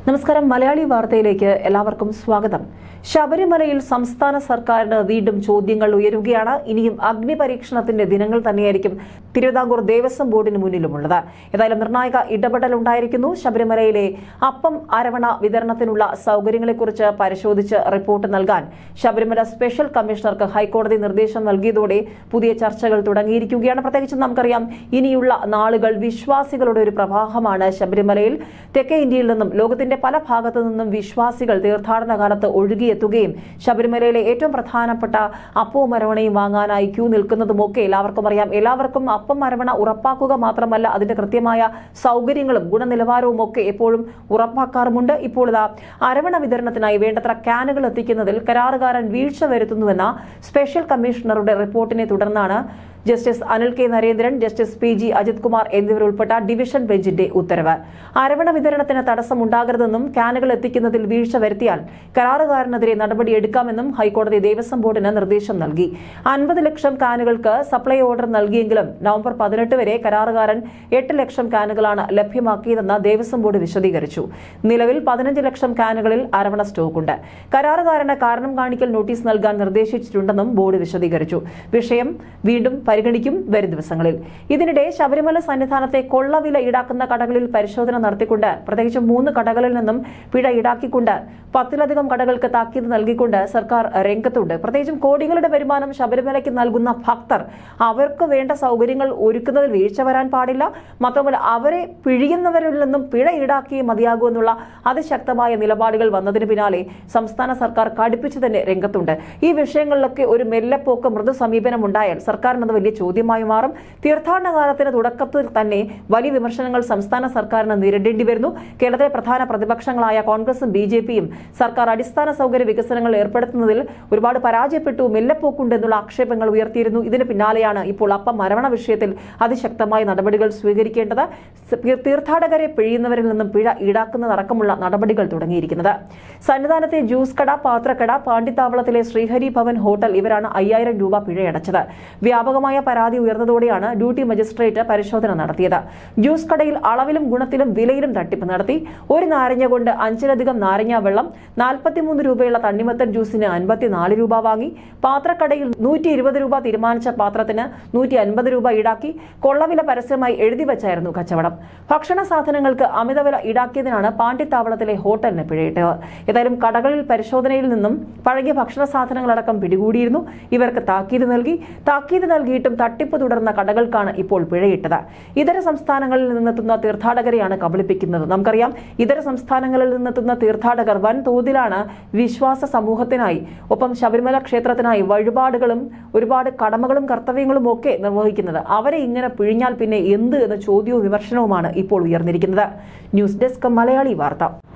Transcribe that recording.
നമസ്കാരം മലയാളി വാർത്തയിലേക്ക് എല്ലാവർക്കും സ്വാഗതം ശബരിമലയിൽ സംസ്ഥാന സർക്കാരിന് വീണ്ടും ചോദ്യങ്ങൾ ഉയരുകയാണ് ഇനിയും അഗ്നി പരീക്ഷണത്തിന്റെ ദിനങ്ങൾ തന്നെയായിരിക്കും തിരുവിതാംകൂർ ദേവസ്വം ബോർഡിന് മുന്നിലുമുള്ളത് ഏതായാലും നിർണായക ഇടപെടൽ ഉണ്ടായിരിക്കുന്നു ശബരിമലയിലെ അപ്പം അരവണ വിതരണത്തിനുള്ള സൗകര്യങ്ങളെക്കുറിച്ച് പരിശോധിച്ച് റിപ്പോർട്ട് നൽകാൻ ശബരിമല സ്പെഷ്യൽ കമ്മീഷണർക്ക് ഹൈക്കോടതി നിർദ്ദേശം നൽകിയതോടെ പുതിയ ചർച്ചകൾ തുടങ്ങിയിരിക്കുകയാണ് പ്രത്യേകിച്ചും നമുക്കറിയാം ഇനിയുള്ള നാളുകൾ വിശ്വാസികളുടെ ഒരു പ്രവാഹമാണ് ശബരിമലയിൽ തെക്കേ ഇന്ത്യയിൽ നിന്നും ലോകത്തിന്റെ പല ഭാഗത്തു നിന്നും വിശ്വാസികൾ തീർത്ഥാടന കാലത്ത് ഒഴുകിയെത്തുകയും ശബരിമലയിലെ ഏറ്റവും പ്രധാനപ്പെട്ട അപ്പവും മരവണയും വാങ്ങാനായി ക്യൂ നിൽക്കുന്നതുമൊക്കെ എല്ലാവർക്കും അറിയാം എല്ലാവർക്കും അപ്പം മരവണ ഉറപ്പാക്കുക മാത്രമല്ല അതിന്റെ കൃത്യമായ സൗകര്യങ്ങളും ഗുണനിലവാരവും ഒക്കെ എപ്പോഴും ഉറപ്പാക്കാറുമുണ്ട് ഇപ്പോൾ ഇതാ അരവണ വിതരണത്തിനായി വേണ്ടത്ര ക്യാനുകൾ എത്തിക്കുന്നതിൽ കരാറുകാരൻ വീഴ്ച വരുത്തുന്നുവെന്ന സ്പെഷ്യൽ കമ്മീഷണറുടെ റിപ്പോർട്ടിനെ തുടർന്നാണ് justice Anil K Narendran justice P G Ajith Kumar എന്നിവരുൾപ്പെട്ട ഡിവിഷൻ ബെഞ്ചിന്റെ ഉത്തരവ് അരവണ വിതരണത്തിന് തടസ്സമുണ്ടാകരുതെന്നും ക്യാനുകൾ എത്തിക്കുന്നതിൽ വീഴ്ച വരുത്തിയാൽ കരാറുകാരനെതിരെ നടപടിയെടുക്കാമെന്നും ഹൈക്കോടതി ദേവസ്വം ബോർഡിന് നിർദ്ദേശം നൽകി അൻപത് ലക്ഷം കാനുകൾക്ക് സപ്ലൈ ഓർഡർ നൽകിയെങ്കിലും നവംബർ പതിനെട്ട് വരെ കരാറുകാരൻ എട്ട് ലക്ഷം കാനുകളാണ് ലഭ്യമാക്കിയതെന്ന് ദേവസ്വം ബോർഡ് വിശദീകരിച്ചു നിലവിൽ പതിനഞ്ച് ലക്ഷം കാനുകളിൽ അരവണ സ്റ്റോക്കുണ്ട് കരാറുകാരന് കാരണം കാണിക്കൽ നോട്ടീസ് നൽകാൻ നിർദ്ദേശിച്ചിട്ടുണ്ടെന്നും ബോർഡ് വിശദീകരിച്ചു വിഷയം വീണ്ടും പരിഗണിക്കും വരും ദിവസങ്ങളിൽ ഇതിനിടെ ശബരിമല സന്നിധാനത്തെ കൊള്ളവില ഈടാക്കുന്ന കടകളിൽ പരിശോധന നടത്തിക്കൊണ്ട് പ്രത്യേകിച്ച് മൂന്ന് കടകളിൽ നിന്നും പിഴ ഈടാക്കിക്കൊണ്ട് പത്തിലധികം കടകൾക്ക് താക്കീത് നൽകിക്കൊണ്ട് സർക്കാർ രംഗത്തുണ്ട് പ്രത്യേകിച്ചും കോടികളുടെ വരുമാനം ശബരിമലയ്ക്ക് നൽകുന്ന ഭക്തർ അവർക്ക് വേണ്ട സൗകര്യങ്ങൾ ഒരുക്കുന്നതിൽ വീഴ്ച വരാൻ പാടില്ല മാത്രമല്ല അവരെ പിഴിയുന്നവരിൽ നിന്നും പിഴ ഈടാക്കിയേ മതിയാകൂ എന്നുള്ള അതിശക്തമായ നിലപാടുകൾ വന്നതിന് പിന്നാലെ സംസ്ഥാന സർക്കാർ കടുപ്പിച്ചു തന്നെ രംഗത്തുണ്ട് ഈ വിഷയങ്ങളിലൊക്കെ ഒരു മെല്ലെപ്പോക്ക് മൃദു സമീപനം ഉണ്ടായാൽ സർക്കാരിന് അത് വലിയ ചോദ്യമായി മാറും തീർത്ഥാടന കാലത്തിന് തുടക്കത്തിൽ തന്നെ വലിയ വിമർശനങ്ങൾ സംസ്ഥാന സർക്കാരിന് നേരിടേണ്ടി വരുന്നു കേരളത്തിലെ പ്രധാന പ്രതിപക്ഷങ്ങളായ കോൺഗ്രസും ബി ജെ പിയും സർക്കാർ അടിസ്ഥാന സൗകര്യ വികസനങ്ങൾ ഏർപ്പെടുത്തുന്നതിൽ ഒരുപാട് പരാജയപ്പെട്ടു മെല്ലെപ്പോക്കുണ്ട് എന്നുള്ള ആക്ഷേപങ്ങൾ ഉയർത്തിയിരുന്നു ഇതിന് പിന്നാലെയാണ് ഇപ്പോൾ അപ്പം മരവണ വിഷയത്തിൽ അതിശക്തമായ നടപടികൾ സ്വീകരിക്കേണ്ടത് തീ- തീർത്ഥാടകരെ പിഴിയുന്നവരിൽ നിന്നും പിഴ ഈടാക്കുന്നതടക്കമുള്ള നടപടികൾ തുടങ്ങിയിരിക്കുന്നത് സന്നിധാനത്തെ ജ്യൂസ് കട പാത്രക്കട പാണ്ഡിത്താവളത്തിലെ ശ്രീഹരി ഭവൻ ഹോട്ടൽ ഇവരാണ് അയ്യായിരം രൂപ പിഴയടച്ചത് വ്യാപകമായ പരാതി ഉയർന്നതോടെയാണ് ഡ്യൂട്ടി മജിസ്ട്രേറ്റ് പരിശോധന നടത്തിയത് ജ്യൂസ് കടയിൽ അളവിലും ഗുണത്തിലും വിലയിലും തട്ടിപ്പ് നടത്തി ഒരു നാരങ്ങ കൊണ്ട് അഞ്ചിലധികം നാരങ്ങ വെള്ളം നാൽപ്പത്തിമൂന്ന് രൂപയുള്ള തണ്ണിമത്തൻ ജ്യൂസിന് അൻപത്തിനാല് രൂപ വാങ്ങി പാത്രക്കടയിൽ നൂറ്റി ഇരുപത് രൂപ തീരുമാനിച്ച പാത്രത്തിന് നൂറ്റി അൻപത് രൂപ ഈടാക്കി കൊള്ളവില പരസ്യമായി എഴുതി വെച്ചായിരുന്നു കച്ചവടം ഭക്ഷണ സാധനങ്ങൾക്ക് അമിതവില ഈടാക്കിയതിനാണ് പാണ്ഡിത്താവളത്തിലെ ഹോട്ടലിന് പിഴയിട്ടത് ഏതായാലും കടകളിൽ പരിശോധനയിൽ നിന്നും പഴകിയ ഭക്ഷണ സാധനങ്ങളടക്കം പിടികൂടിയിരുന്നു ഇവർക്ക് താക്കീത് നൽകി താക്കീത് നൽകിയിട്ടും തട്ടിപ്പ് തുടർന്ന കടകൾക്കാണ് ഇപ്പോൾ പിഴയിട്ടത് ഇതര സംസ്ഥാനങ്ങളിൽ നിന്നെത്തുന്ന തീർത്ഥാടകരെയാണ് കബളിപ്പിക്കുന്നത് നമുക്കറിയാം ഇതര സംസ്ഥാനങ്ങളിൽ നിന്നെത്തുന്ന തീർത്ഥാടകർ വൻ തോതിലാണ് വിശ്വാസ സമൂഹത്തിനായി ഒപ്പം ശബരിമല ക്ഷേത്രത്തിനായി വഴിപാടുകളും ഒരുപാട് കടമകളും കർത്തവ്യങ്ങളും ഒക്കെ നിർവഹിക്കുന്നത് അവരെ ഇങ്ങനെ പിഴിഞ്ഞാൽ പിന്നെ എന്ത് എന്ന ചോദ്യവും വിമർശനവുമാണ് ഇപ്പോൾ ഉയർന്നിരിക്കുന്നത് ന്യൂസ് ഡെസ്ക് മലയാളി വാർത്ത